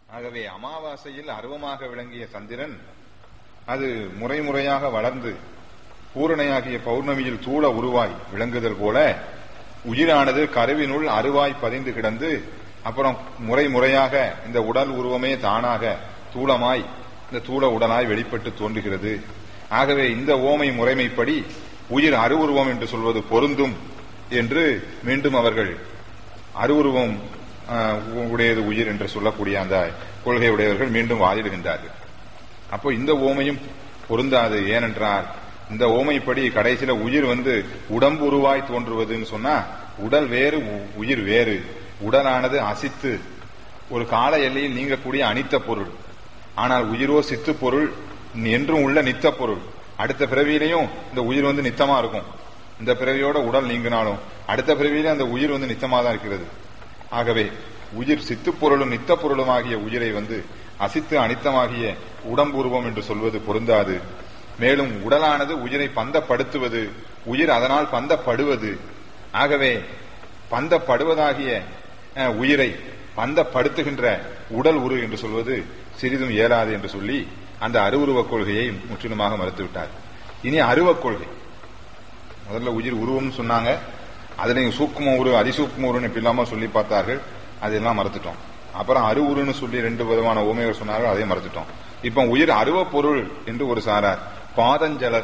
ஆகவே அமாவாசையில் அருவமாக விளங்கிய சந்திரன் அது முறைமுறையாக வளர்ந்து பூரணையாகிய பௌர்ணமியில் தூள உருவாய் விளங்குதல் போல உயிரானது கருவினுள் அருவாய் பதிந்து கிடந்து அப்புறம் முறை முறையாக இந்த உடல் உருவமே தானாக தூளமாய் இந்த தூள உடலாய் வெளிப்பட்டு தோன்றுகிறது ஆகவே இந்த ஓமை முறைமைப்படி உயிர் அருவுருவம் என்று சொல்வது பொருந்தும் என்று மீண்டும் அவர்கள் அருவுருவம் ஆஹ், உடையது உயிர் என்று சொல்லக்கூடிய அந்த கொள்கை உடையவர்கள் மீண்டும் வாதிடுகின்றார்கள் அப்போ இந்த ஓமையும் பொருந்தாது ஏனென்றால் இந்த ஓமைப்படி கடைசியில உயிர் வந்து உடம்பு உருவாய் தோன்றுவதுன்னு சொன்னா உடல் வேறு உ- உயிர் வேறு உடலானது அசித்து ஒரு கால எல்லையில் நீங்கக்கூடிய அனித்த பொருள் ஆனால் உயிரோ சித்து பொருள் என்றும் உள்ள நித்த பொருள் அடுத்த பிறவியிலையும் இந்த உயிர் வந்து நித்தமா இருக்கும் இந்த பிறவியோட உடல் நீங்கினாலும் அடுத்த பிறவியில அந்த உயிர் வந்து நித்தமா தான் இருக்கிறது ஆகவே உயிர் சித்து பொருளும் நித்த பொருளும் ஆகிய உயிரை வந்து அசித்து அனித்தமாகிய உடம்புருவம் என்று சொல்வது பொருந்தாது மேலும் உடலானது உயிரை பந்தப்படுத்துவது உயிர் அதனால் பந்தப்படுவது ஆகவே பந்தப்படுவதாகிய அஹ், உயிரை பந்தப்படுத்துகின்ற உடல் உரு என்று சொல்வது சிறிதும் இயலாது என்று சொல்லி அந்த அருவுருவக் கொள்கையை முற்றிலுமாக மறுத்துவிட்டார் இனி அருவக் கொள்கை முதல்ல உயிர் உருவம்னு சொன்னாங்க அதுலயும் சூக்கும உரு அதிசூக்கும உருன்னு இப்படி இல்லாம சொல்லி பார்த்தார்கள் அதெல்லாம் மறுத்துட்டோம் அப்புறம் அரு உருன்னு சொல்லி ரெண்டு விதமான ஓமைகள் சொன்னார்கள் அதையும் மறுத்துட்டோம் இப்ப உயிர் அருவ பொருள் என்று ஒரு சாரார் பாதஞ்சலர்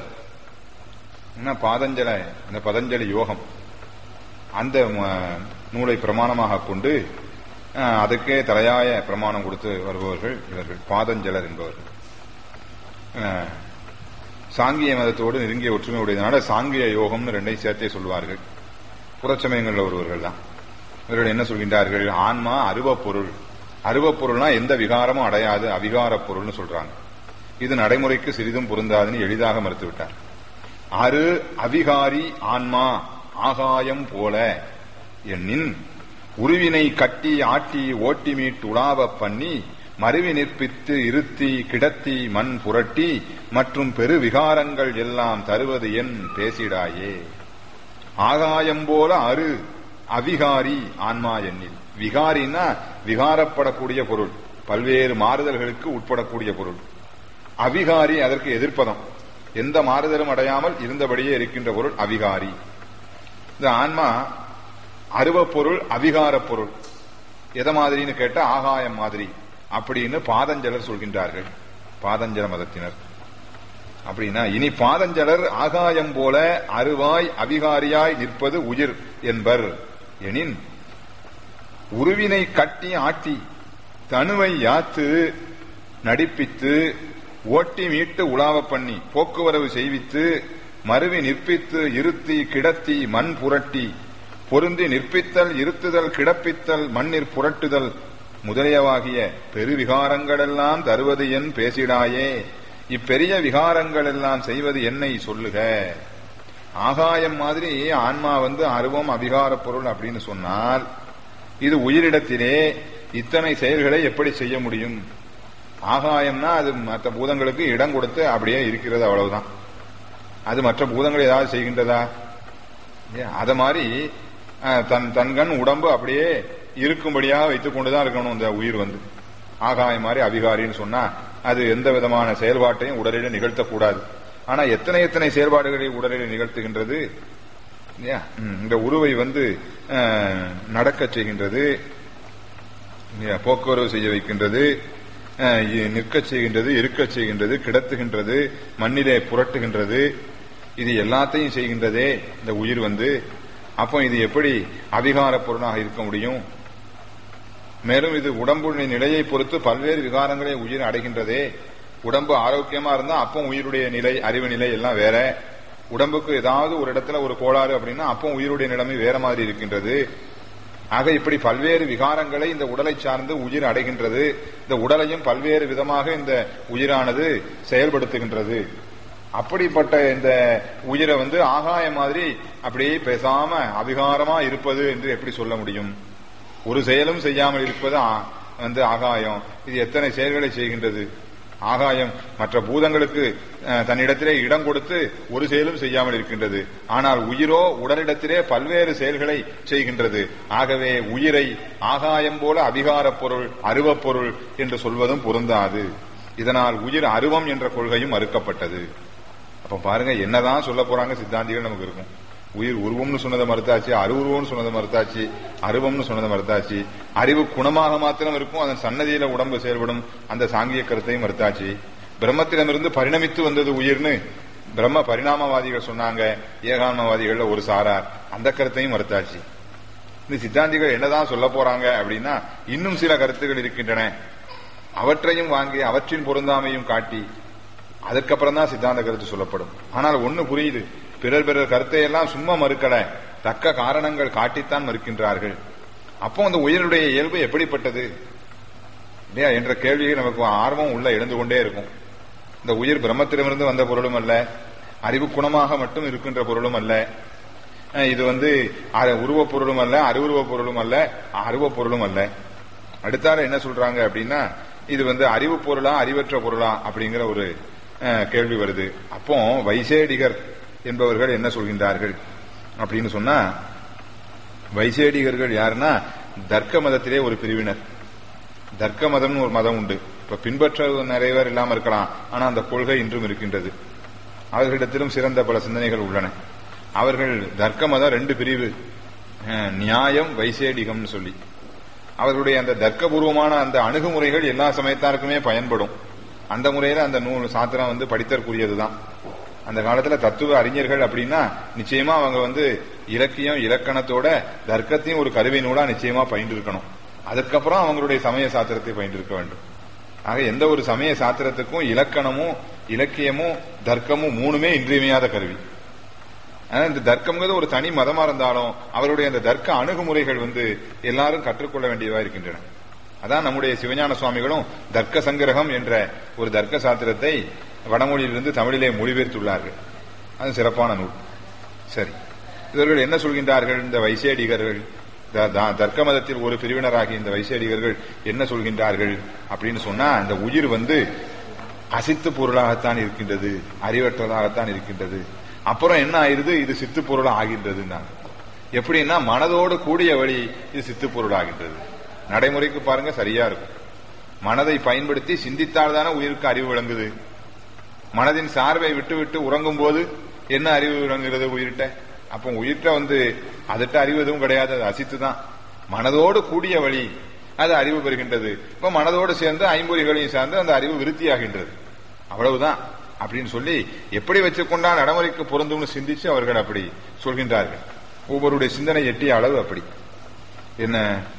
என்ன பாதஞ்சல இந்த பதஞ்சலி யோகம் அந்த அஹ், நூலை பிரமாணமாக கொண்டு அஹ், அதுக்கே தலையாய பிரமாணம் கொடுத்து வருபவர்கள் இவர்கள் பாதஞ்சலர் என்பவர்கள் அஹ், சாங்கிய மதத்தோடு நெருங்கிய ஒற்றுமை உடையதனால சாங்கிய யோகம்னு ரெண்டையும் சேர்த்தே சொல்வார்கள் புறச்சமயங்களில் ஒருவர்கள் தான் இவர்கள் என்ன சொல்கின்றார்கள் ஆன்மா அருவப் பொருள் அருவப் பொருள்னா எந்த விகாரமும் அடையாது அவிகாரப் பொருள்னு சொல்றாங்க இது நடைமுறைக்கு சிறிதும் பொருந்தாதுன்னு எளிதாக மறுத்துவிட்டார் அரு அவிகாரி ஆன்மா ஆகாயம் போல எண்ணின் உருவினை கட்டி ஆட்டி ஓட்டி மீட்டு உலாவப் பண்ணி மருவி நிற்பித்து இருத்தி கிடத்தி மண் புரட்டி மற்றும் பெரு விகாரங்கள் எல்லாம் தருவது என் பேசிடாயே ஆகாயம் போல அரு அவிகாரி ஆன்மா எண்ணில் விகாரின்னா விகாரப்படக்கூடிய பொருள் பல்வேறு மாறுதல்களுக்கு உட்படக்கூடிய பொருள் அவிகாரி அதற்கு எதிர்ப்பதம் எந்த மாறுதலும் அடையாமல் இருந்தபடியே இருக்கின்ற பொருள் அவிகாரி இந்த ஆன்மா அருவப் பொருள் அவிகாரப் பொருள் எதை மாதிரின்னு கேட்டா ஆகாயம் மாதிரி அப்படின்னு பாதஞ்சலர் சொல்கின்றார்கள் பாதஞ்சல மதத்தினர் அப்படின்னா இனி பாதஞ்சலர் ஆகாயம் போல அருவாய் அவிகாரியாய் நிற்பது உயிர் என்பர் எனின் உருவினை கட்டி ஆட்டி தனுவை யாத்து நடிப்பித்து ஓட்டி மீட்டு உலாவ பண்ணி போக்குவரவு செய்வித்து மருவி நிற்பித்து இருத்தி கிடத்தி மண் புரட்டி பொருந்தி நிற்பித்தல் இருத்துதல் கிடப்பித்தல் மண்ணிற் புரட்டுதல் முதலியவாகிய பெருவிகாரங்களெல்லாம் தருவது என் பேசிடாயே இப்பெரிய விகாரங்கள் எல்லாம் செய்வது என்னை சொல்லுக ஆகாயம் மாதிரி ஆன்மா வந்து அருவம் அபிகார பொருள் அப்படின்னு சொன்னால் இது உயிரிடத்திலே இத்தனை செயல்களை எப்படி செய்ய முடியும் ஆகாயம்னா அது மற்ற பூதங்களுக்கு இடம் கொடுத்து அப்படியே இருக்கிறது அவ்வளவுதான் அது மற்ற பூதங்கள் ஏதாவது செய்கின்றதா ஏன், அத மாதிரி அஹ், தன் தன்கண் உடம்பு அப்படியே இருக்கும்படியாக வைத்துக் கொண்டுதான் இருக்கணும் இந்த உயிர் வந்து ஆகாயம் மாதிரி அபிகாரின்னு சொன்னா அது எந்த விதமான செயல்பாட்டையும் உடலில் நிகழ்த்தக்கூடாது ஆனா எத்தனை எத்தனை செயல்பாடுகளை உடலில் நிகழ்த்துகின்றது இல்லையா? ம், இந்த உருவை வந்து அஹ், நடக்கச் செய்கின்றது இல்லையா? போக்குவரவு செய்ய வைக்கின்றது அஹ், இ- நிற்கச் செய்கின்றது இருக்கச் செய்கின்றது கிடத்துகின்றது மண்ணிலே புரட்டுகின்றது இது எல்லாத்தையும் செய்கின்றதே இந்த உயிர் வந்து அப்போ இது எப்படி அதிகார பொருளாக இருக்க முடியும் மேலும் இது உடம்புடைய நிலையை பொறுத்து பல்வேறு விகாரங்களை உயிர் அடைகின்றதே உடம்பு ஆரோக்கியமா இருந்தா அப்போ உயிருடைய நிலை அறிவு நிலை எல்லாம் வேற உடம்புக்கு ஏதாவது ஒரு இடத்துல ஒரு கோளாறு அப்படின்னா அப்போ உயிருடைய நிலைமை வேற மாதிரி இருக்கின்றது ஆக இப்படி பல்வேறு விகாரங்களை இந்த உடலை சார்ந்து உயிர் அடைகின்றது இந்த உடலையும் பல்வேறு விதமாக இந்த உயிரானது செயல்படுத்துகின்றது அப்படிப்பட்ட இந்த உயிரை வந்து ஆகாயம் மாதிரி அப்படியே பேசாம அபிகாரமா இருப்பது என்று எப்படி சொல்ல முடியும் ஒரு செயலும் செய்யாமல் இருப்பது ஆ- வந்து ஆகாயம் இது எத்தனை செயல்களை செய்கின்றது ஆகாயம் மற்ற பூதங்களுக்கு அஹ், தன்னிடத்திலே இடம் கொடுத்து ஒரு செயலும் செய்யாமல் இருக்கின்றது ஆனால் உயிரோ உடலிடத்திலே பல்வேறு செயல்களை செய்கின்றது ஆகவே உயிரை ஆகாயம் போல அபிகாரப் பொருள் அருவப் பொருள் என்று சொல்வதும் பொருந்தாது இதனால் உயிர் அருவம் என்ற கொள்கையும் மறுக்கப்பட்டது அப்ப பாருங்க என்னதான் சொல்ல போறாங்க சித்தாந்திகள் நமக்கு இருக்கும் உயிர் உருவம்னு சொன்னதை மறுத்தாச்சு அருவுருவம்னு சொன்னதை மறுத்தாச்சு அருவம்னு சொன்னதை மறுத்தாச்சு அறிவு குணமாக மாத்திரம் இருக்கும் அதன் சன்னதியில உடம்பு செயல்படும் அந்த சாங்கிய கருத்தையும் மறுத்தாச்சு பிரம்மத்திடமிருந்து பரிணமித்து வந்தது உயிர்னு பிரம்ம பரிணாமவாதிகள் சொன்னாங்க ஏகான்மவாதிகள்ல ஒரு சாரார் அந்த கருத்தையும் மறுத்தாச்சு இந்த சித்தாந்திகள் என்னதான் சொல்ல போறாங்க அப்படின்னா இன்னும் சில கருத்துகள் இருக்கின்றன அவற்றையும் வாங்கி அவற்றின் பொருந்தாமையும் காட்டி அதுக்கப்புறம் தான் சித்தாந்த கருத்து சொல்லப்படும் ஆனால் ஒண்ணு புரியுது பிறர் பிறர் கருத்தை எல்லாம் சும்மா மறுக்கல தக்க காரணங்கள் காட்டித்தான் மறுக்கின்றார்கள் அப்போ அந்த உயிரினுடைய இயல்பு எப்படிப்பட்டது இல்லையா என்ற கேள்வி நமக்கு ஆர்வம் உள்ள எழுந்து கொண்டே இருக்கும் இந்த உயிர் பிரம்மத்திடமிருந்து வந்த பொருளும் அல்ல அறிவு குணமாக மட்டும் இருக்கின்ற பொருளும் அல்ல அஹ் இது வந்து அ- உருவப் பொருளும் அல்ல அருவுருவப் பொருளும் அல்ல அருவப் பொருளும் அல்ல அடுத்தால என்ன சொல்றாங்க அப்படின்னா இது வந்து அறிவு பொருளா அறிவற்ற பொருளா அப்படிங்கிற ஒரு அஹ், கேள்வி வருது அப்போ வைசேடிகர் என்பவர்கள் என்ன சொல்கின்றார்கள் அப்படின்னு சொன்னா வைசேடிகர்கள் யாருன்னா தர்க்க மதத்திலே ஒரு பிரிவினர் தர்க்க மதம்னு ஒரு மதம் உண்டு இப்ப பின்பற்ற நிறைய பேர் இல்லாம இருக்கலாம் ஆனா அந்த கொள்கை இன்றும் இருக்கின்றது அவர்களிடத்திலும் சிறந்த பல சிந்தனைகள் உள்ளன அவர்கள் தர்க்க மதம் ரெண்டு பிரிவு அஹ், நியாயம் வைசேடிகம்னு சொல்லி அவர்களுடைய அந்த தர்க்கபூர்வமான அந்த அணுகுமுறைகள் எல்லா சமயத்தாருக்குமே பயன்படும் அந்த முறையில அந்த நூல் சாத்திரம் வந்து படித்தற்குரியதுதான் அந்த காலத்துல தத்துவ அறிஞர்கள் அப்படின்னா நிச்சயமா அவங்க வந்து இலக்கியம் இலக்கணத்தோட தர்க்கத்தையும் ஒரு கருவி நூலா நிச்சயமா பயின்று இருக்கணும் அதுக்கப்புறம் அவங்களுடைய சமய சாத்திரத்தை பயின்றிருக்க வேண்டும் ஆக எந்த ஒரு சமய சாத்திரத்துக்கும் இலக்கணமும் இலக்கியமும் தர்க்கமும் மூணுமே இன்றியமையாத கருவி ஆனா இந்த தர்க்கம்ங்கிறது ஒரு தனி மதமா இருந்தாலும் அவருடைய அந்த தர்க்க அணுகுமுறைகள் வந்து எல்லாரும் கற்றுக்கொள்ள வேண்டியதா இருக்கின்றன அதான் நம்முடைய சிவஞான சுவாமிகளும் தர்க்க சங்கிரகம் என்ற ஒரு தர்க்க சாத்திரத்தை வடமொழியிலிருந்து தமிழிலே மொழிபெயர்த்துள்ளார்கள் அது சிறப்பான நூல் சரி இவர்கள் என்ன சொல்கின்றார்கள் இந்த வைசேடிகர்கள் த- த- தர்க்க மதத்தில் ஒரு பிரிவினராகிய இந்த வைசேடிகர்கள் என்ன சொல்கின்றார்கள் அப்படின்னு சொன்னா இந்த உயிர் வந்து அசித்து பொருளாகத்தான் இருக்கின்றது அறிவற்றதாகத்தான் இருக்கின்றது அப்புறம் என்ன ஆயிருது இது சித்து பொருள் ஆகின்றதுன்னாங்க எப்படின்னா மனதோடு கூடிய வழி இது சித்து பொருள் ஆகின்றது நடைமுறைக்கு பாருங்க சரியா இருக்கும் மனதை பயன்படுத்தி சிந்தித்தால் தானே உயிருக்கு அறிவு விளங்குது மனதின் சார்பை விட்டு விட்டு உறங்கும் போது என்ன அறிவு விளங்குகிறது உயிர்கிட்ட அப்போ உயிர்கிட்ட வந்து அதுட்ட அறிவு எதுவும் கிடையாது அது அசித்து தான் மனதோடு கூடிய வழி அது அறிவு பெறுகின்றது இப்ப மனதோடு சேர்ந்து ஐம்பொறிகளையும் சார்ந்து அந்த அறிவு விருத்தியாகின்றது அவ்வளவுதான் அப்படின்னு சொல்லி எப்படி வச்சுக்கொண்டா நடைமுறைக்கு பொருந்தும்னு சிந்திச்சு அவர்கள் அப்படி சொல்கின்றார்கள் ஒவ்வொருடைய சிந்தனை எட்டிய அளவு அப்படி என்ன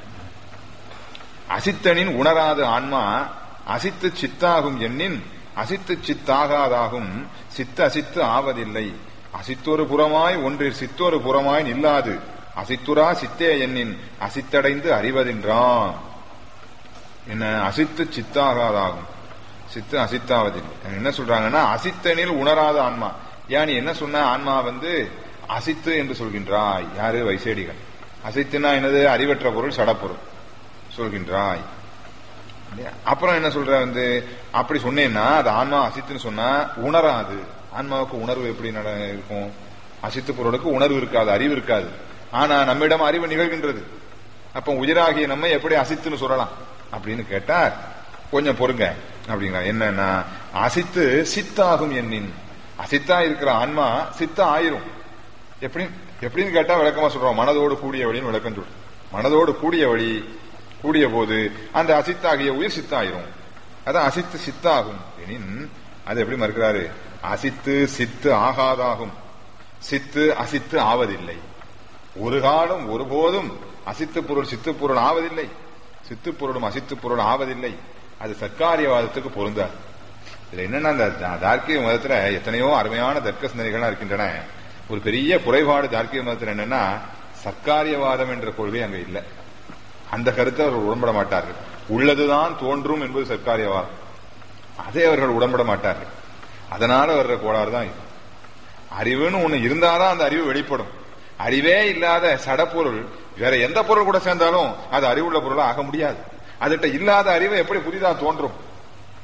அசித்தனின் உணராத ஆன்மா அசித்து சித்தாகும் எண்ணின் அசித்து சித்தாகாதாகும் சித்து அசித்து ஆவதில்லை அசித்தொரு புறமாய் ஒன்றில் சித்தொரு புறமாய் நில்லாது அசித்துரா சித்தே எண்ணின் அசித்தடைந்து அறிவதின்றான் என்ன அசித்து சித்தாகாதாகும் சித்து அசித்தாவதில்லை என்ன சொல்றாங்கன்னா அசித்தனில் உணராத ஆன்மா ஏன் நீ என்ன சொன்ன ஆன்மா வந்து அசித்து என்று சொல்கின்றாய் யாரு வைசேடிகள் அசித்துனா என்னது அறிவற்ற பொருள் சடப்பொருள் சொல்கின்றாய் இல்லையா? அப்புறம் என்ன சொல்ற வந்து அப்படி சொன்னேன்னா அது ஆன்மா அசித்துன்னு சொன்னா உணராது ஆன்மாவுக்கு உணர்வு எப்படி நட இருக்கும் அசித்து பொருளுக்கு உணர்வு இருக்காது அறிவு இருக்காது ஆனா நம்மிடம் அறிவு நிகழ்கின்றது அப்ப உயிராகிய நம்ம எப்படி அசித்துன்னு சொல்லலாம் அப்படின்னு கேட்டா கொஞ்சம் பொறுங்க அப்படிங்களா என்னன்னா அசித்து சித்தாகும் எண்ணின் அசித்தா இருக்கிற ஆன்மா சித்த ஆயிரும் எப்படி எப்படின்னு கேட்டா விளக்கமா சொல்றோம் மனதோடு கூடிய வழின்னு விளக்கம் சொல்றோம் மனதோடு கூடிய வழி கூடிய போது அந்த அசித்தாகிய உயிர் சித்தாயிரும் அதான் அசித்து சித்தாகும் எனின் அது எப்படி மறுக்கிறாரு அசித்து சித்து ஆகாதாகும் சித்து அசித்து ஆவதில்லை ஒரு காலம் ஒருபோதும் அசித்து பொருள் சித்து பொருள் ஆவதில்லை சித்து பொருளும் அசித்து பொருள் ஆவதில்லை அது சர்க்காரியவாதத்துக்கு பொருந்தாது இதுல என்னன்னா இந்த தா- தார்க்கிய மதத்துல எத்தனையோ அருமையான தர்க்க சிந்தனைகள்லாம் இருக்கின்றன ஒரு பெரிய குறைபாடு தார்க்கிய மதத்துல என்னன்னா சர்க்காரியவாதம் என்ற கொள்கை அங்க இல்லை அந்த கருத்தை அவர்கள் உடன்பட மாட்டார்கள் உள்ளதுதான் தோன்றும் என்பது சர்க்காரியவாதம் அதை அவர்கள் உடன்பட மாட்டார்கள் அதனால வர்ற கோளாறு தான் இது அறிவுன்னு ஒண்ணு இருந்தாதான் அந்த அறிவு வெளிப்படும் அறிவே இல்லாத சடப்பொருள் வேற எந்த பொருள் கூட சேர்ந்தாலும் அது அறிவுள்ள பொருளா ஆக முடியாது அதுகிட்ட இல்லாத அறிவை எப்படி புதிதா தோன்றும்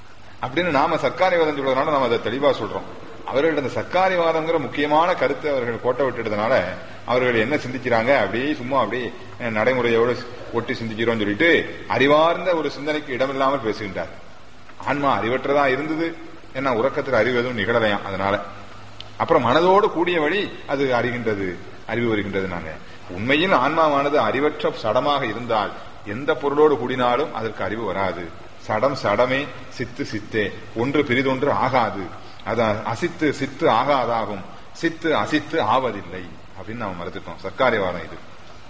அப்படின்னு நாம சர்க்காரிவாதம் சொல்றதுனால நாம அதை தெளிவா சொல்றோம் அவர்கள் அந்த சர்க்காரிவாதம்ங்கிற முக்கியமான கருத்தை அவர்கள் கோட்டை விட்டுட்டதுனால அவர்கள் என்ன சிந்திக்கிறாங்க அப்படியே சும்மா அப்படியே அஹ், நடைமுறையோடு ஒட்டி சிந்திக்கிறோம்னு சொல்லிட்டு அறிவார்ந்த ஒரு சிந்தனைக்கு இடமில்லாமல் பேசுகின்றார் ஆன்மா அறிவற்றதா இருந்தது ஏன்னா உறக்கத்தில் அறிவு எதுவும் நிகழலையாம் அதனால அப்புறம் மனதோடு கூடிய வழி அது அறிகின்றது அறிவு வருகின்றது நாங்க உண்மையில் ஆன்மாவானது அறிவற்ற சடமாக இருந்தால் எந்த பொருளோடு கூடினாலும் அதற்கு அறிவு வராது சடம் சடமே சித்து சித்தே ஒன்று பிரிதொன்று ஆகாது அது அசித்து சித்து ஆகாதாகும் சித்து அசித்து ஆவதில்லை அப்படின்னு நம்ம மறுத்துட்டோம் சர்க்காரிவாதம் இது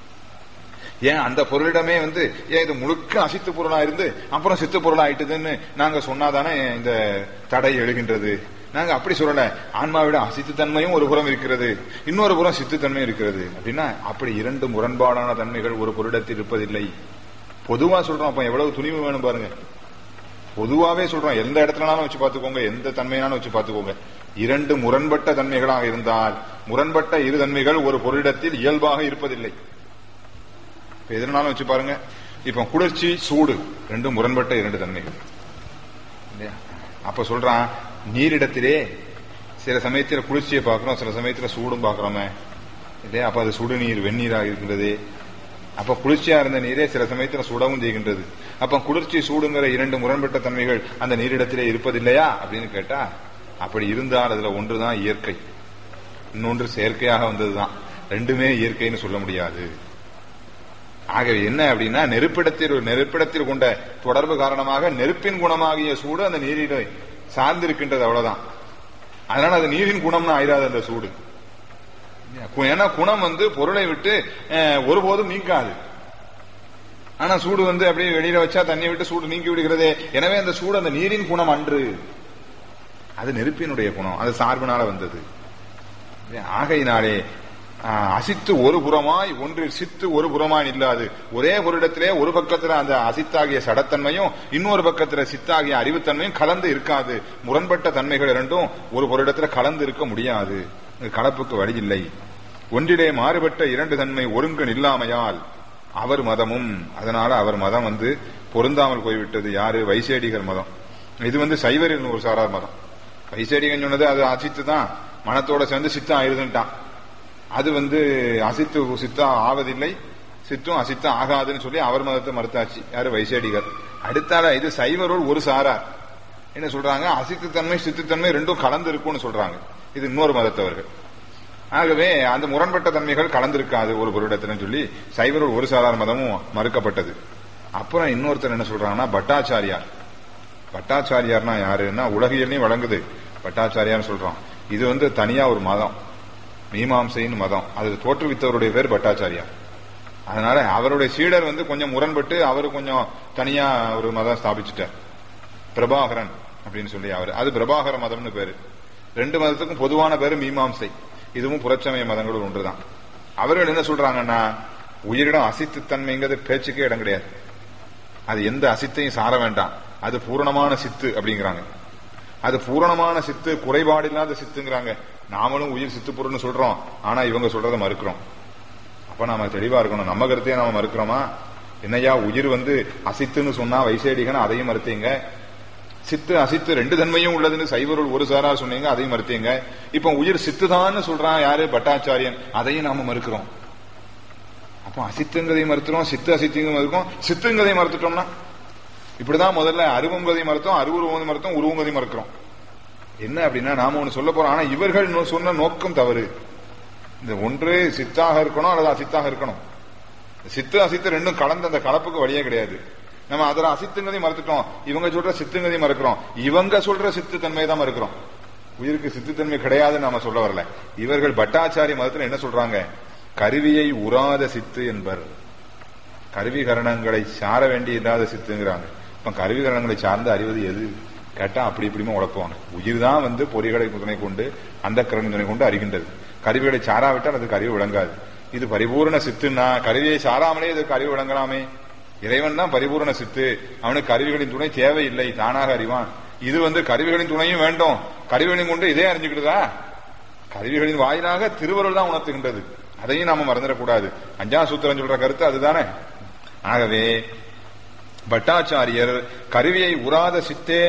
ஏன் அந்த பொருளிடமே வந்து ஏன் இது முழுக்க அசித்து பொருளா இருந்து அப்புறம் சித்து பொருளா ஆயிட்டுதுன்னு நாங்க சொன்னாதானே இந்த தடை எழுகின்றது நாங்க அப்படி சொல்லல ஆன்மாவிட அசித்து தன்மையும் ஒரு புறம் இருக்கிறது இன்னொரு புறம் சித்து தன்மையும் இருக்கிறது அப்படின்னா அப்படி இரண்டு முரண்பாடான தன்மைகள் ஒரு பொருளிடத்தில் இருப்பதில்லை பொதுவா சொல்றோம் அப்ப எவ்வளவு துணிவு வேணும் பாருங்க பொதுவாவே சொல்றோம் எந்த இடத்துலனாலும் வச்சு பார்த்துக்கோங்க எந்த தன்மையானாலும் வச்சு பார்த்துக்கோங்க இரண்டு முரண்பட்ட தன்மைகளாக இருந்தால் முரண்பட்ட இரு தன்மைகள் ஒரு பொருளிடத்தில் இயல்பாக இருப்பதில்லை இப்ப எதுனாலும் வச்சு பாருங்க இப்ப குளிர்ச்சி சூடு ரெண்டும் முரண்பட்ட இரண்டு தன்மைகள் இல்லையா அப்ப சொல்றான் நீரிடத்திலே சில சமயத்துல குளிர்ச்சியை பார்க்கிறோம் சில சமயத்துல சூடும் பார்க்கிறோமே இல்லையா அப்ப அது சுடுநீர் வெந்நீராக இருக்கின்றது அப்ப குளிர்ச்சியா இருந்த நீரே சில சமயத்துல சுடவும் செய்கின்றது அப்ப குளிர்ச்சி சூடுங்கிற இரண்டு முரண்பட்ட தன்மைகள் அந்த நீரிடத்திலே இருப்பதில்லையா அப்படின்னு கேட்டா அப்படி இருந்தால் அதுல ஒன்றுதான் இயற்கை இன்னொன்று செயற்கையாக வந்ததுதான் ரெண்டுமே இயற்கைன்னு சொல்ல முடியாது ஆகவே என்ன அப்படின்னா நெருப்பிடத்தில் நெருப்பிடத்தில் கொண்ட தொடர்பு காரணமாக நெருப்பின் குணமாகிய சூடு அந்த நீரில் சார்ந்திருக்கின்றது அவ்வளவுதான் அதனால அது நீரின் குணம்னு ஆயிராது அந்த சூடு ஏன்னா குணம் வந்து பொருளை விட்டு அஹ், ஒருபோதும் நீங்காது ஆனா சூடு வந்து அப்படியே வெளியில வச்சா தண்ணியை விட்டு சூடு நீக்கி விடுகிறதே எனவே அந்த சூடு அந்த நீரின் குணம் அன்று அது நெருப்பினுடைய குணம் அது சார்பினால வந்தது ஆகையினாலே ஆஹ், அசித்து ஒரு புறமாய் ஒன்றில் சித்து ஒரு புறமாய் இல்லாது ஒரே ஒரு இடத்திலே ஒரு பக்கத்துல அந்த அசித்தாகிய சடத்தன்மையும் இன்னொரு பக்கத்துல சித்தாகிய அறிவுத்தன்மையும் கலந்து இருக்காது முரண்பட்ட தன்மைகள் இரண்டும் ஒரு பொருளிடத்துல கலந்து இருக்க முடியாது இது கலப்புக்கு வழி இல்லை ஒன்றிலே மாறுபட்ட இரண்டு தன்மை ஒருங்கு நில்லாமையால் அவர் மதமும் அதனால அவர் மதம் வந்து பொருந்தாமல் போய்விட்டது யாரு வைசேடிகர் மதம் இது வந்து சைவரின் ஒரு சாரார் மதம் வைசேடிகன் சொன்னது அது அசித்து தான் மனத்தோட சேர்ந்து சித்தம் ஆயிருதுன்ட்டான் அது வந்து அசித்து சித்தம் ஆவதில்லை சித்தும் அசித்தம் ஆகாதுன்னு சொல்லி அவர் மதத்தை மறுத்தாச்சு யாரு வைசேடிகர் அடுத்தால இது சைவரோடு ஒரு சாரார் என்ன சொல்றாங்க அசித்துத்தன்மை சித்துத்தன்மை ரெண்டும் கலந்து இருக்கும்னு சொல்றாங்க இது இன்னொரு மதத்தவர்கள் ஆகவே அந்த முரண்பட்ட தன்மைகள் கலந்திருக்காது ஒரு பொருளிடத்துலன்னு சொல்லி சைவரோடு ஒரு சாரார் மதமும் மறுக்கப்பட்டது அப்புறம் இன்னொருத்தர் என்ன சொல்றாங்கன்னா பட்டாச்சாரியார் பட்டாச்சாரியார்னா யாருன்னா உலகியல்லையும் வழங்குது பட்டாச்சாரியார்னு சொல்றோம் இது வந்து தனியா ஒரு மதம் மீமாம்சைன்னு மதம் அது தோற்றுவித்தவருடைய பேர் பட்டாச்சாரியார் அதனால அவருடைய சீடர் வந்து கொஞ்சம் முரண்பட்டு அவரு கொஞ்சம் தனியா ஒரு மதம் ஸ்தாபிச்சுட்டார் பிரபாகரன் அப்படின்னு சொல்லி அவர் அது பிரபாகர மதம்னு பேரு ரெண்டு மதத்துக்கும் பொதுவான பேரு மீமாம்சை இதுவும் புறச்சமய மதங்களும் ஒன்றுதான் அவர்கள் என்ன சொல்றாங்கன்னா உயிரிடம் அசித்து தன்மைங்கிறது பேச்சுக்கே இடம் கிடையாது அது எந்த அசித்தையும் சார வேண்டாம் அது பூரணமான சித்து அப்படிங்கிறாங்க அது பூரணமான சித்து குறைபாடு இல்லாத சித்துங்கிறாங்க நாமளும் உயிர் சித்து பொருள்னு சொல்றோம் ஆனா இவங்க சொல்றதை மறுக்கிறோம் அப்ப நாம தெளிவா இருக்கணும் நம்ம கருத்தையே நாம மறுக்கிறோமா என்னையா உயிர் வந்து அசித்துன்னு சொன்னா வைசேடிகன் அதையும் மறுத்தீங்க சித்து அசித்து ரெண்டு தன்மையும் உள்ளதுன்னு சைவருள் ஒரு சாரா சொன்னீங்க அதையும் மறுத்தீங்க இப்ப உயிர் சித்துதான்னு சொல்றான் யாரு பட்டாச்சாரியன் அதையும் நாம மறுக்கிறோம் அப்ப அசித்துங்கிறதையும் மறுத்துறோம் சித்து அசித்துங்க மறுக்கிறோம் சித்துங்கிறதையும் மறுத்துட்டோம்னா இப்படிதான் முதல்ல அருவங்கதையும் மறுத்தோம் அருவுருவங்கதையும் மறுத்தோம் உருவங்கதையும் மறுக்கிறோம் என்ன அப்படின்னா நாம ஒண்ணு சொல்ல போறோம் ஆனா இவர்கள் நோ- சொன்ன நோக்கம் தவறு இந்த ஒன்று சித்தாக இருக்கணும் அல்லது அசித்தாக இருக்கணும் சித்து அசித்து ரெண்டும் கலந்த அந்த கலப்புக்கு வழியே கிடையாது நம்ம அதுல அசித்துங்கதையும் மறுத்துட்டோம் இவங்க சொல்ற சித்துங்கதையும் மறுக்கிறோம் இவங்க சொல்ற சித்து தன்மையை தான் மறுக்கிறோம் உயிருக்கு சித்துத்தன்மை கிடையாதுன்னு நாம சொல்ல வரல இவர்கள் பட்டாச்சாரிய மதத்துல என்ன சொல்றாங்க கருவியை உராத சித்து என்பர் கருவிகரணங்களை சார வேண்டிய இல்லாத சித்துங்கிறாங்க இப்ப கருவிகரணங்களை சார்ந்து அறிவது எது கேட்டா அப்படி இப்படிமா உழப்புவாங்க உயிர் தான் வந்து பொறிகளை துணை கொண்டு அந்த கரணி துணை கொண்டு அறிகின்றது கருவிகளை சாராவிட்டால் அதுக்கு அறிவு விளங்காது இது பரிபூரண சித்துன்னா கருவியை சாராமலே இதுக்கு அறிவு விளங்கலாமே இறைவன் தான் பரிபூரண சித்து அவனுக்கு கருவிகளின் துணை தேவையில்லை தானாக அறிவான் இது வந்து கருவிகளின் துணையும் வேண்டும் கருவிகளின் கொண்டு இதே அறிஞ்சுக்கிட்டுதா கருவிகளின் வாயிலாக திருவருள் தான் உணர்த்துகின்றது அதையும் நாம மறந்துடக்கூடாது அஞ்சாம் சூத்திரம் சொல்ற கருத்து அதுதானே ஆகவே பட்டாச்சாரியர் கருவியை உராத சித்தே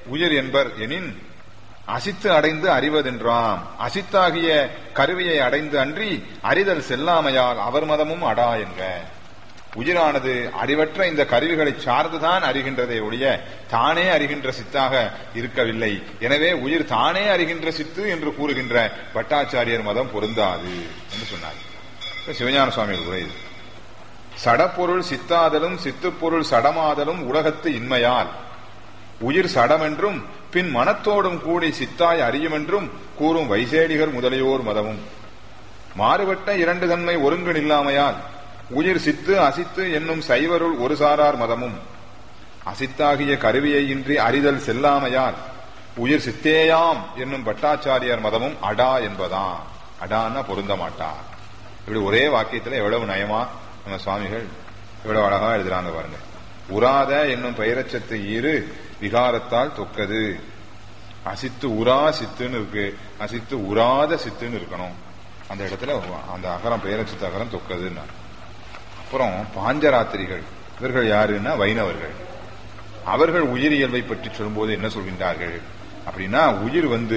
உயிர் என்பர் எனின் அசித்து அடைந்து அறிவதென்றாம் அசித்தாகிய கருவியை அடைந்து அன்றி அறிதல் செல்லாமையால் அவர் மதமும் அடா என்க உயிரானது அறிவற்ற இந்த கருவிகளை சார்ந்துதான் அறிகின்றதே ஒழிய தானே அறிகின்ற சித்தாக இருக்கவில்லை எனவே உயிர் தானே அறிகின்ற சித்து என்று கூறுகின்ற பட்டாச்சாரியர் மதம் பொருந்தாது என்று சொன்னார் சிவஞான சுவாமிகள் உரை இது சடப்பொருள் சித்தாதலும் சித்துப்பொருள் சடமாதலும் உலகத்து இன்மையால் உயிர் சடமென்றும் பின் மனத்தோடும் கூடி சித்தாய் அறியுமென்றும் கூறும் வைசேடிகர் முதலியோர் மதமும் மாறுபட்ட இரண்டு தன்மை ஒருங்கு நில்லாமையால் உயிர் சித்து அசித்து என்னும் சைவருள் ஒரு சாரார் மதமும் அசித்தாகிய கருவியை இன்றி அறிதல் செல்லாமையால் உயிர் சித்தேயாம் என்னும் பட்டாச்சாரியார் மதமும் அடா என்பதாம் அடான்னா பொருந்த மாட்டா இப்படி ஒரே வாக்கியத்துல எவ்வளவு நயமா நம்ம சுவாமிகள் எவ்வளவு அழகா எழுதுறாங்க பாருங்க உராத என்னும் பெயரச்சத்து ஈறு விகாரத்தால் தொக்கது அசித்து உரா சித்துன்னு இருக்கு அசித்து உராத சித்துன்னு இருக்கணும் அந்த இடத்துல அந்த அகரம் பெயரச்சத்து அகரம் தொக்கதுன்னா அப்புறம் பாஞ்சராத்திரிகள் இவர்கள் யாருன்னா வைணவர்கள் அவர்கள் உயிரியல்பை பற்றி சொல்லும்போது என்ன சொல்கின்றார்கள் அப்படின்னா உயிர் வந்து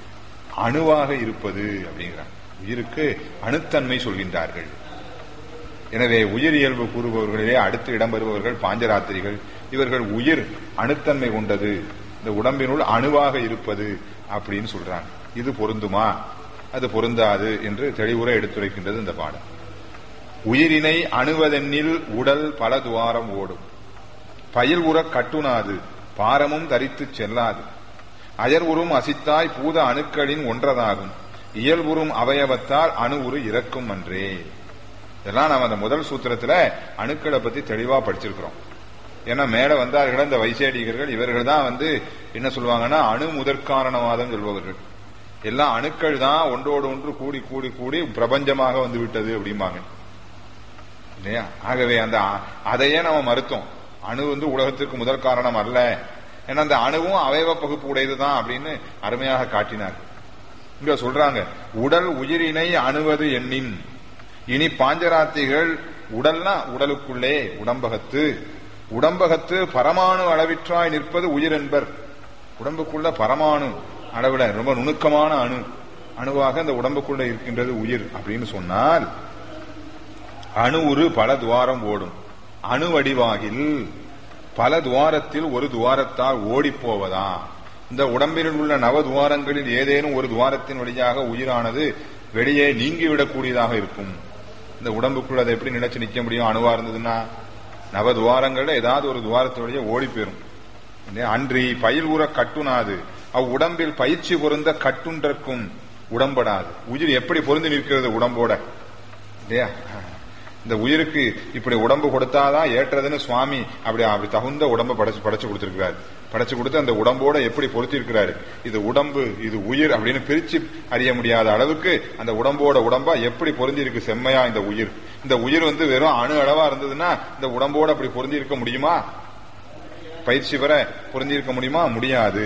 அணுவாக இருப்பது அப்படிங்கிறாங்க உயிருக்கு அணுத்தன்மை சொல்கின்றார்கள் எனவே உயிர் இயல்பு கூறுபவர்களிலே அடுத்து இடம்பெறுபவர்கள் பாஞ்சராத்திரிகள் இவர்கள் உயிர் அணுத்தன்மை கொண்டது இந்த உடம்பினுள் அணுவாக இருப்பது அப்படின்னு சொல்றாங்க இது பொருந்துமா அது பொருந்தாது என்று தெளிவுரை எடுத்துரைக்கின்றது இந்த பாடம் உயிரினை அணுவதென்னில் உடல் பல துவாரம் ஓடும் பயில் உறக் கட்டுனாது பாரமும் தரித்துச் செல்லாது அயர் உறும் அசித்தாய் பூத அணுக்களின் ஒன்றதாகும் இயல்புறும் அவயவத்தால் அணு உரு இறக்கும் அன்றே இதெல்லாம் நம்ம அந்த முதல் சூத்திரத்துல அணுக்களை பத்தி தெளிவா படிச்சிருக்கிறோம் ஏன்னா மேல வந்தார்கள் இந்த வைசேடிகர்கள் இவர்கள் தான் வந்து என்ன சொல்லுவாங்கன்னா அணு முதற்காரணவாதம் சொல்பவர்கள் எல்லாம் அணுக்கள் தான் ஒன்றோடு ஒன்று கூடி கூடி கூடி பிரபஞ்சமாக வந்து விட்டது அப்படிம்பாங்க இல்லையா ஆகவே அந்த அதையே நம்ம மறுத்தோம் அணு வந்து உலகத்திற்கு முதல் காரணம் அல்ல ஏன்னா அந்த அணுவும் அவயவ பகுப்பு உடையதுதான் அப்படின்னு அருமையாக காட்டினார் இங்க சொல்றாங்க உடல் உயிரினை அணுவது எண்ணின் இனி பாஞ்சராத்திகள் உடல்னா உடலுக்குள்ளே உடம்பகத்து உடம்பகத்து பரமாணு அளவிற்றாய் நிற்பது உயிர் என்பர் உடம்புக்குள்ள பரமாணு அளவிட ரொம்ப நுணுக்கமான அணு அணுவாக இந்த உடம்புக்குள்ள இருக்கின்றது உயிர் அப்படின்னு சொன்னால் அணு உரு பல துவாரம் ஓடும் அணு வடிவாகில் பல துவாரத்தில் ஒரு துவாரத்தால் ஓடி போவதா இந்த உடம்பில் உள்ள நவ துவாரங்களில் ஏதேனும் ஒரு துவாரத்தின் வழியாக உயிரானது வெளியே நீங்கிவிடக்கூடியதாக இருக்கும் இந்த உடம்புக்குள்ள அதை எப்படி நினைச்சு நிக்க முடியும் அணுவா இருந்ததுன்னா நவ துவாரங்கள்ல ஏதாவது ஒரு துவாரத்து வழியே ஓடி போயிரும் அன்றி பயில் உற கட்டுனாது அவ் உடம்பில் பயிற்சி பொருந்த கட்டுன்றக்கும் உடம்படாது உயிர் எப்படி பொருந்தி நிற்கிறது உடம்போட இல்லையா இந்த உயிருக்கு இப்படி உடம்பு கொடுத்தாதான் ஏற்றதுன்னு சுவாமி அப்படி அப்படி தகுந்த உடம்ப படைச்சு படைச்சு கொடுத்திருக்கிறாரு படைச்சு கொடுத்து அந்த உடம்போட எப்படி பொருத்தி இருக்கிறாரு இது உடம்பு இது உயிர் அப்படின்னு பிரிச்சு அறிய முடியாத அளவுக்கு அந்த உடம்போட உடம்பா எப்படி பொருந்தி இருக்கு செம்மையா இந்த உயிர் இந்த உயிர் வந்து வெறும் அணு அளவா இருந்ததுன்னா இந்த உடம்போட அப்படி பொருந்தி இருக்க முடியுமா பயிற்சி பெற பொருந்தி இருக்க முடியுமா முடியாது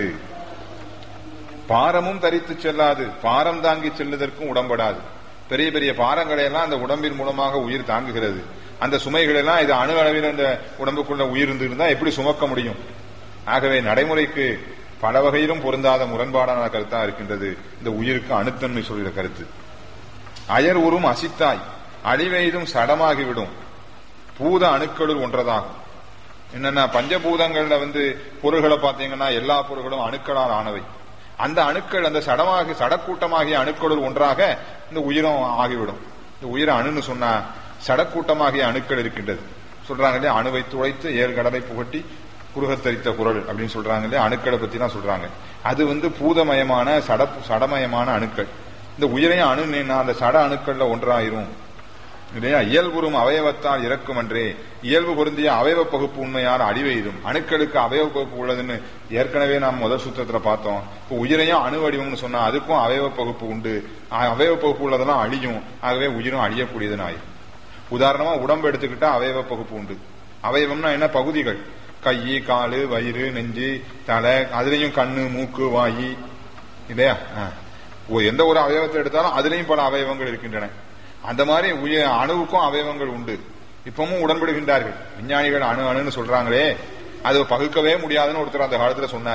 பாரமும் தரித்து செல்லாது பாரம் தாங்கி செல்லுவதற்கும் உடம்படாது பெரிய பெரிய பாரங்களை எல்லாம் அந்த உடம்பின் மூலமாக உயிர் தாங்குகிறது அந்த சுமைகள் எல்லாம் இது அணு அளவில் அந்த உடம்புக்குள்ள உயிர் இருந்திருந்தா எப்படி சுமக்க முடியும் ஆகவே நடைமுறைக்கு பல வகையிலும் பொருந்தாத முரண்பாடான கருத்தா இருக்கின்றது இந்த உயிருக்கு அணுத்தன்மை சொல்கிற கருத்து அயர் உறும் அசித்தாய் அழிவெய்தும் சடமாகிவிடும் பூத அணுக்களுள் ஒன்றதாகும் என்னன்னா பஞ்சபூதங்கள்ல வந்து பொருள்களை பார்த்தீங்கன்னா எல்லா பொருள்களும் அணுக்களால் ஆனவை அந்த அணுக்கள் அந்த சடமாக சடக்கூட்டமாகிய அணுக்களுள் ஒன்றாக இந்த உயிரும் ஆகிவிடும் இந்த உயிரை அணுன்னு சொன்னா சடக்கூட்டமாகிய அணுக்கள் இருக்கின்றது சொல்றாங்க இல்லையா அணுவை துளைத்து ஏழு கடலை புகட்டி குருகத்தரித்த குரல் அப்படின்னு சொல்றாங்க இல்லையா அணுக்களை பத்தி தான் சொல்றாங்க அது வந்து பூதமயமான சட சடமயமான அணுக்கள் இந்த உயிரையும் அணுன்னா அந்த சட அணுக்கள்ல ஒன்றாயிரும் இல்லையா இயல்புறும் அவயவத்தால் இறக்கும் அன்றே இயல்பு பொருந்திய அவயவ பகுப்பு உண்மையால் அழிவெய்தும் அணுக்களுக்கு அவயவ பகுப்பு உள்ளதுன்னு ஏற்கனவே நாம் முதல் சுத்தத்துல பார்த்தோம் இப்போ உயிரையும் அணு வடிவம்னு சொன்னா அதுக்கும் அவயவ பகுப்பு உண்டு அவயவ பகுப்பு உள்ளதெல்லாம் அழியும் ஆகவே உயிரும் அழியக்கூடியதுன்னு ஆயிரும் உதாரணமா உடம்பு எடுத்துக்கிட்டா அவயவ பகுப்பு உண்டு அவயவம்னா என்ன பகுதிகள் கை காலு வயிறு நெஞ்சு தலை அதுலயும் கண்ணு மூக்கு வாயி இல்லையா எந்த ஒரு அவயவத்தை எடுத்தாலும் அதுலயும் பல அவயவங்கள் இருக்கின்றன அந்த மாதிரி உயிர் அணுவுக்கும் அவயவங்கள் உண்டு இப்பவும் உடன்படுகின்றார்கள் விஞ்ஞானிகள் அணு அணுன்னு சொல்றாங்களே அது பகுக்கவே முடியாதுன்னு ஒருத்தர் அந்த காலத்துல சொன்னார்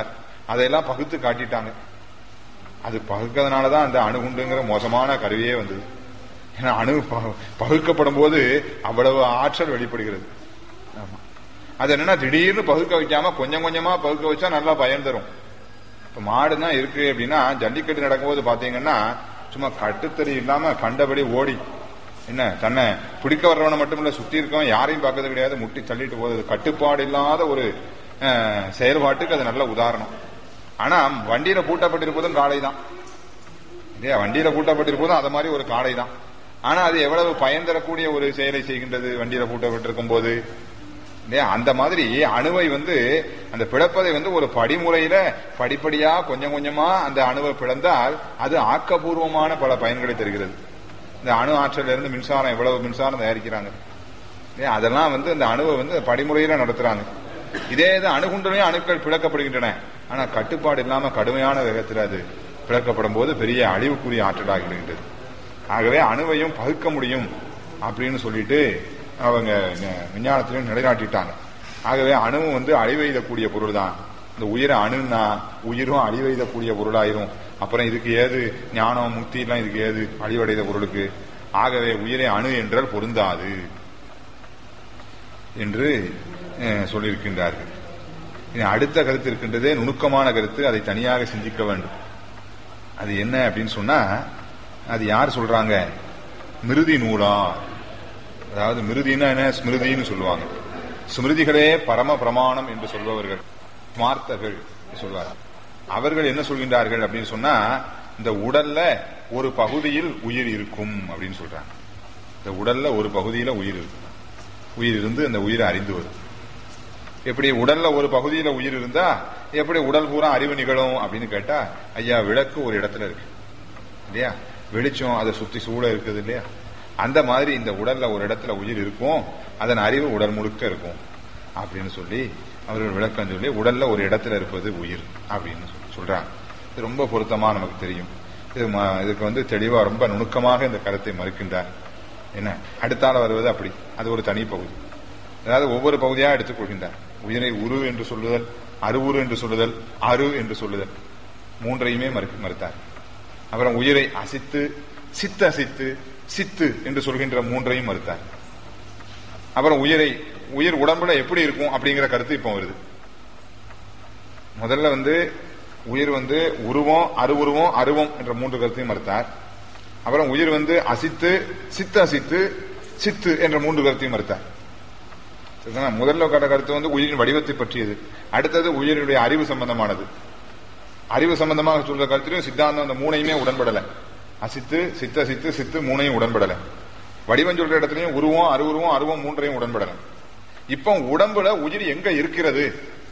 அதையெல்லாம் பகுத்து காட்டிட்டாங்க அது பகுக்கிறதுனாலதான் அந்த அணுகுண்டுங்கிற மோசமான கருவியே வந்தது ஏன்னா அணு ப- பகுக்கப்படும் போது அவ்வளவு ஆற்றல் வெளிப்படுகிறது ஆமா. அது என்னன்னா திடீர்னு பகுக்க வைக்காம கொஞ்சம் கொஞ்சமா பகுக்க வச்சா நல்லா பயன் தரும் இப்ப மாடு தான் இருக்கு அப்படின்னா ஜல்லிக்கட்டு நடக்கும்போது பாத்தீங்கன்னா சும்மா கட்டுத்தறி இல்லாம கண்டபடி ஓடி என்ன தன்னை பிடிக்க வர்றவனை மட்டும் இல்ல சுத்தி இருக்கவன் யாரையும் பார்க்கறது கிடையாது முட்டி தள்ளிட்டு போகுது கட்டுப்பாடு இல்லாத ஒரு அஹ், செயல்பாட்டுக்கு அது நல்ல உதாரணம் ஆனா வண்டியில பூட்டப்பட்டிருப்பதும் காளை தான் இல்லையா வண்டியில பூட்டப்பட்டிருப்பதும் அது மாதிரி ஒரு காளை தான் ஆனா அது எவ்வளவு பயன் தரக்கூடிய ஒரு செயலை செய்கின்றது வண்டியில பூட்டப்பட்டிருக்கும் போது இல்லையா அந்த மாதிரி அணுவை வந்து அந்த பிளப்பதை வந்து ஒரு படிமுறையில படிப்படியா கொஞ்சம் கொஞ்சமா அந்த அணுவை பிளந்தால் அது ஆக்கப்பூர்வமான பல பயன்களை தருகிறது இந்த அணு ஆற்றல்ல இருந்து மின்சாரம் எவ்வளவு மின்சாரம் தயாரிக்கிறாங்க இல்லையா அதெல்லாம் வந்து இந்த அணுவை வந்து படிமுறையில நடத்துறாங்க இதே இது அணுகுண்டுலையும் அணுக்கள் பிளக்கப்படுகின்றன ஆனா கட்டுப்பாடு இல்லாம கடுமையான வேகத்தில் அது பிளக்கப்படும் போது பெரிய அழிவுக்குரிய ஆற்றலாகி விடுகின்றது ஆகவே அணுவையும் பகுக்க முடியும் அப்படின்னு சொல்லிட்டு அவங்க ந- விஞ்ஞானத்திலையும் நிலைநாட்டிட்டாங்க ஆகவே அணுவும் வந்து அழிவெய்தக்கூடிய பொருள் தான் இந்த உயிரை அணுன்னா உயிரும் அழிவெய்தக்கூடிய பொருளாயிரும் அப்புறம் இதுக்கு ஏது ஞானம் முக்தி எல்லாம் இதுக்கு ஏது அழிவடைந்த பொருளுக்கு ஆகவே உயிரை அணு என்றால் பொருந்தாது என்று அஹ், சொல்லியிருக்கின்றார்கள் இனி அடுத்த கருத்து இருக்கின்றதே நுணுக்கமான கருத்து அதை தனியாக சிந்திக்க வேண்டும் அது என்ன அப்படின்னு சொன்னா அது யார் சொல்றாங்க மிருதி நூலா அதாவது மிருதினா என்ன ஸ்மிருதின்னு சொல்லுவாங்க ஸ்மிருதிகளே பரம பிரமாணம் என்று சொல்பவர்கள் ஸ்மார்த்தர்கள் சொல்வார் அவர்கள் என்ன சொல்கின்றார்கள் அப்படின்னு சொன்னா இந்த உடல்ல ஒரு பகுதியில் உயிர் இருக்கும் அப்படின்னு சொல்றாங்க இந்த உடல்ல ஒரு பகுதியில உயிர் இருக்கும் உயிர் இருந்து அந்த உயிரை அறிந்து வரும் எப்படி உடல்ல ஒரு பகுதியில உயிர் இருந்தா எப்படி உடல் பூரா அறிவு நிகழும் அப்படின்னு கேட்டா ஐயா விளக்கு ஒரு இடத்துல இருக்கு இல்லையா வெளிச்சம் அதை சுத்தி சூழ இருக்குது இல்லையா அந்த மாதிரி இந்த உடல்ல ஒரு இடத்துல உயிர் இருக்கும் அதன் அறிவு உடல் முழுக்க இருக்கும் அப்படின்னு சொல்லி அவர்கள் விளக்கம் சொல்லி உடல்ல ஒரு இடத்துல இருப்பது உயிர் அப்படின்னு சொல்லி சொல்றாங்க இது ரொம்ப பொருத்தமா நமக்கு தெரியும் இது ம- இதுக்கு வந்து தெளிவா ரொம்ப நுணுக்கமாக இந்த கருத்தை மறுக்கின்றார் என்ன அடுத்தால வருவது அப்படி அது ஒரு தனி பகுதி அதாவது ஒவ்வொரு பகுதியா எடுத்துக் கொள்கின்றார் உயிரை உரு என்று சொல்லுதல் அருவுரு என்று சொல்லுதல் அரு என்று சொல்லுதல் மூன்றையுமே மறுக்க- மறுத்தார் அப்புறம் உயிரை அசித்து சித்து அசித்து சித்து என்று சொல்கின்ற மூன்றையும் மறுத்தார் அப்புறம் உயிரை உயிர் உடம்புல எப்படி இருக்கும் அப்படிங்கிற கருத்து இப்போ வருது முதல்ல வந்து உயிர் வந்து உருவம் அருவுருவம் அருவம் என்ற மூன்று கருத்தையும் மறுத்தார் அப்புறம் உயிர் வந்து அசித்து சித்து அசித்து சித்து என்ற மூன்று கருத்தையும் மறுத்தார் சரிதானா? முதல்ல கண்ட கருத்து வந்து உயிரின் வடிவத்தை பற்றியது அடுத்தது உயிரினுடைய அறிவு சம்பந்தமானது அறிவு சம்பந்தமாக சொல்ற கருத்திலையும் சித்தாந்தம் அந்த மூணையுமே உடன்படல அசித்து சித்த சித்து சித்து மூணையும் உடன்படல வடிவம் சொல்ற இடத்துலயும் உருவம் அருவுருவம் அருவம் மூன்றையும் உடன்படல இப்போ உடம்புல உயிர் எங்க இருக்கிறது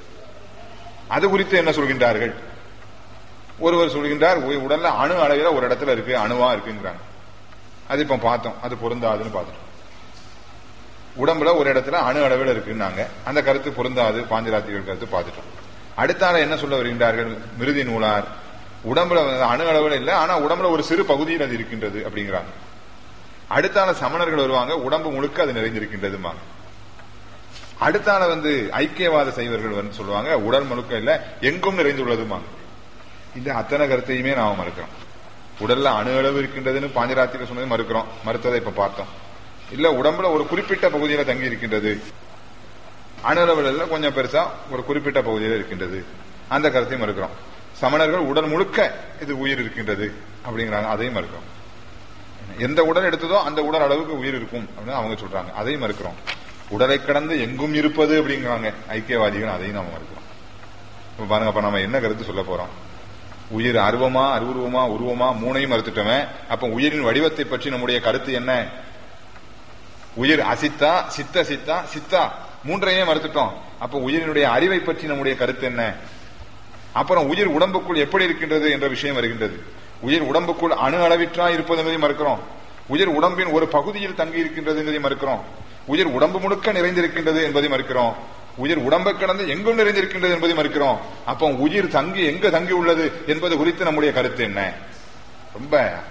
அது குறித்து என்ன சொல்கின்றார்கள் ஒருவர் சொல்கின்றார் உய்- உடல்ல அணு அளவில் ஒரு இடத்துல இருக்கு அணுவா இருக்குங்கிறாங்க அது இப்ப பார்த்தோம் அது பொருந்தாதுன்னு பார்த்துட்டோம் உடம்புல ஒரு இடத்துல அணு அளவில் இருக்குன்னாங்க அந்த கருத்து பொருந்தாது பாஞ்சராத்திரிகள் கருத்து பார்த்துட்டோம் அடுத்தால என்ன சொல்ல வருகின்றார்கள் மிருதி நூலார் உடம்புல வந்து அணு அளவில் இல்லை ஆனா உடம்புல ஒரு சிறு பகுதியில் அது இருக்கின்றது அப்படிங்கிறாங்க அடுத்தால சமணர்கள் வருவாங்க உடம்பு முழுக்க அது நிறைந்திருக்கின்றதுமாங்க அடுத்தால வந்து ஐக்கியவாத சைவர்கள் வந்து சொல்லுவாங்க உடல் முழுக்க இல்ல எங்கும் நிறைந்துள்ளதுமாங்க இந்த அத்தனை கருத்தையுமே நாம மறுக்கிறோம் உடல்ல அணு அளவு இருக்கின்றதுன்னு பாஞ்சராத்திரிகள் சொன்னது மறுக்கிறோம் மறுத்ததை இப்ப பார்த்தோம் இல்ல உடம்புல ஒரு குறிப்பிட்ட பகுதியில தங்கி இருக்கின்றது அணு அளவுல இல்ல கொஞ்சம் பெருசா ஒரு குறிப்பிட்ட பகுதியில இருக்கின்றது அந்த கருத்தையும் மறுக்கிறோம் சமணர்கள் உடல் முழுக்க இது உயிர் இருக்கின்றது அப்படிங்கிறாங்க அதையும் மறுக்கிறோம் எந்த உடல் எடுத்ததோ அந்த உடல் அளவுக்கு உயிர் இருக்கும் அப்படின்னு அவங்க சொல்றாங்க அதையும் மறுக்கிறோம் உடலை கடந்து எங்கும் இருப்பது அப்படிங்கிறாங்க ஐக்கியவாதிகள் அதையும் நாம மறுக்கிறோம் இப்ப பாருங்க அப்ப நம்ம என்ன கருத்து சொல்ல போறோம் உயிர் அருவமா அருவுருவமா உருவமா மூணையும் மறுத்துட்டோமே அப்ப உயிரின் வடிவத்தை பற்றி நம்முடைய கருத்து என்ன உயிர் அசித்தா சித்த சித்தா சித்தா மூன்றையுமே மறுத்துட்டோம் அப்ப உயிரினுடைய அறிவை பற்றி நம்முடைய கருத்து என்ன அப்புறம் உயிர் உடம்புக்குள் எப்படி இருக்கின்றது என்ற விஷயம் வருகின்றது உயிர் உடம்புக்குள் அணு அளவிற்றா இருப்பது என்பதை மறுக்கிறோம் உயிர் உடம்பின் ஒரு பகுதியில் தங்கி இருக்கின்றது என்பதை மறுக்கிறோம் உயிர் உடம்பு முழுக்க நிறைந்திருக்கின்றது என்பதை மறுக்கிறோம் உயிர் உடம்பை கடந்து எங்கும் நிறைந்திருக்கின்றது என்பதை மறுக்கிறோம் அப்போ உயிர் தங்கி எங்க தங்கி உள்ளது என்பது குறித்து நம்முடைய கருத்து என்ன ரொம்ப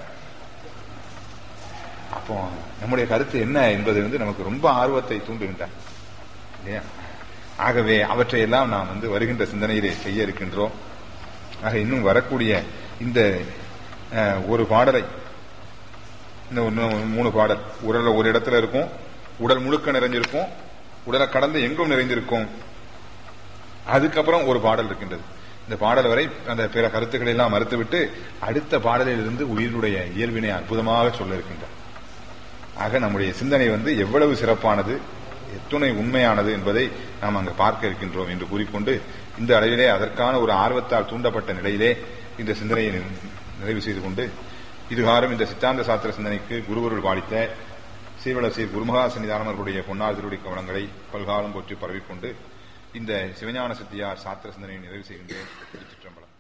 அப்போ நம்முடைய கருத்து என்ன என்பது வந்து நமக்கு ரொம்ப ஆர்வத்தை தூண்டுகின்றார் இல்லையா ஆகவே அவற்றையெல்லாம் நாம் வந்து வருகின்ற சிந்தனையிலே செய்ய இருக்கின்றோம் ஆக இன்னும் வரக்கூடிய இந்த அஹ், ஒரு பாடலை இந்த ஒண்ணு- மூணு பாடல் உடல்ல ஒரு இடத்துல இருக்கும் உடல் முழுக்க நிறைஞ்சிருக்கும் உடலை கடந்து எங்கும் நிறைந்திருக்கும் அதுக்கப்புறம் ஒரு பாடல் இருக்கின்றது இந்த பாடல் வரை அந்த பிற கருத்துக்களை எல்லாம் மறுத்துவிட்டு அடுத்த பாடலில் இருந்து உயிருடைய இயல்பினை அற்புதமாக சொல்ல இருக்கின்றார் ஆக நம்முடைய சிந்தனை வந்து எவ்வளவு சிறப்பானது எத்துணை உண்மையானது என்பதை நாம் அங்கு பார்க்க இருக்கின்றோம் என்று கூறிக்கொண்டு இந்த அளவிலே அதற்கான ஒரு ஆர்வத்தால் தூண்டப்பட்ட நிலையிலே இந்த சிந்தனையை நிறை- நிறைவு செய்து கொண்டு இதுகாரும் இந்த சித்தாந்த சாஸ்திர சிந்தனைக்கு குருவருள் பாலித்த சீர்வளசீர் குருமகா சன்னிதானம் அவர்களுடைய பொன்னார் திருடி கவனங்களை பல்காலம் போற்றி பரவிக்கொண்டு இந்த சிவஞான சித்தியார் சாத்திர சிந்தனையை நிறைவு செய்கின்றேன் திருச்சிற்றம்பலம்